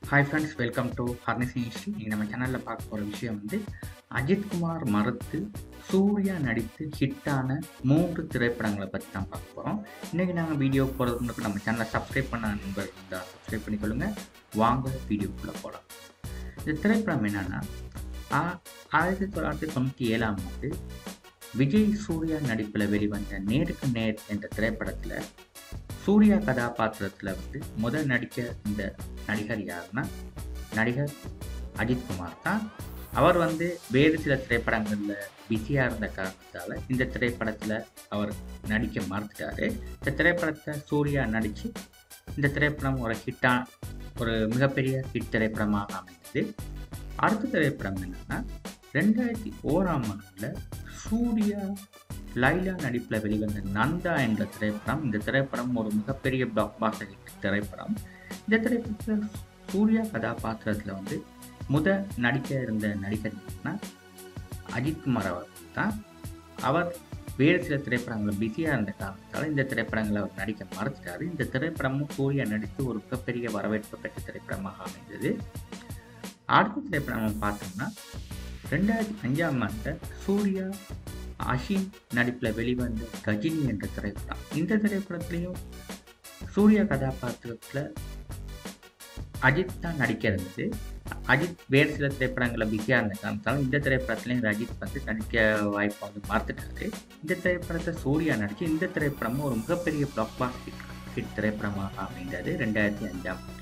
hi friends welcome to ஹர்னிசிங் history நீங்கள் நம்ம சேனலில் பார்க்க போகிற விஷயம் வந்து அஜித்குமார் மறுத்து சூர்யா நடித்து ஹிட்டான மூன்று திரைப்படங்களை பற்றி தான் பார்க்க போகிறோம் இன்றைக்கி நாங்கள் வீடியோ போகிறதுக்கு முன்னாடி நம்ம சேனலை சப்ஸ்கிரைப் பண்ண நண்பர்கள் இருந்தால் சப்ஸ்கிரைப் பண்ணிக்கொள்ளுங்க வாங்க வீடியோக்குள்ளே போகலாம் இந்த திரைப்படம் என்னென்னா ஆயிரத்தி தொள்ளாயிரத்தி தொண்ணூற்றி ஏழாம் ஆண்டு விஜய் சூர்யா நடிப்பில் வெளிவந்த நேருக்கு நேர் என்ற திரைப்படத்தில் சூர்யா கதாபாத்திரத்தில் வந்து முதல் நடிக்க இந்த நடிகர் யாருன்னா நடிகர் அஜித்குமார் தான் அவர் வந்து வேறு சில திரைப்படங்களில் பிஸியாக இருந்த காரணத்தால் இந்த திரைப்படத்தில் அவர் நடிக்க மறுத்துட்டாரு இந்த திரைப்படத்தை சூர்யா நடித்து இந்த திரைப்படம் ஒரு ஹிட்டாக ஒரு மிகப்பெரிய ஹிட் திரைப்படமாக அமைந்தது அடுத்த திரைப்படம் என்னென்னா ரெண்டாயிரத்தி ஓராம் ஆண்டில் சூர்யா லைலா நடிப்பில் வெளிவந்த நந்தா என்ற திரைப்படம் இந்த திரைப்படம் ஒரு மிகப்பெரிய பிளாக் பாஸ்டர் ஹிட் திரைப்படம் இந்த திரைப்படத்தில் சூர்யா கதாபாத்திரத்தில் வந்து முத நடிக்க இருந்த நடிகர் யாருன்னா அஜித்குமார் அவர் தான் அவர் வேறு சில திரைப்படங்கள் பிஸியாக இருந்த காரணத்தால் இந்த திரைப்படங்களை அவர் நடிக்க மறுத்துட்டார் இந்த திரைப்படமும் சூர்யா நடித்து ஒரு மிகப்பெரிய வரவேற்பு பெற்ற திரைப்படமாக அமைந்தது அடுத்த திரைப்படம் நம்ம பார்த்தோம்னா ரெண்டாயிரத்தி அஞ்சாம் ஆண்டு சூர்யா அஷின் நடிப்பில் வெளிவந்த கஜினி என்ற திரைப்படம் இந்த திரைப்படத்துலேயும் சூர்யா கதாபாத்திரத்தில் அஜித் தான் நடிக்க இருந்தது அஜித் வேறு சில திரைப்படங்களில் பிஸியாக இருந்த காரணத்தாலும் இந்த திரைப்படத்துலேயும் அஜித் வந்து நடிக்க வாய்ப்பு வந்து மறுத்துட்டாரு இந்த திரைப்படத்தை சூர்யா நடித்து இந்த திரைப்படமும் ஒரு மிகப்பெரிய பிளாக் பாஸ்டர் ஹிட் திரைப்படமாக அமைந்தது ரெண்டாயிரத்தி அஞ்சாம் ஆண்டு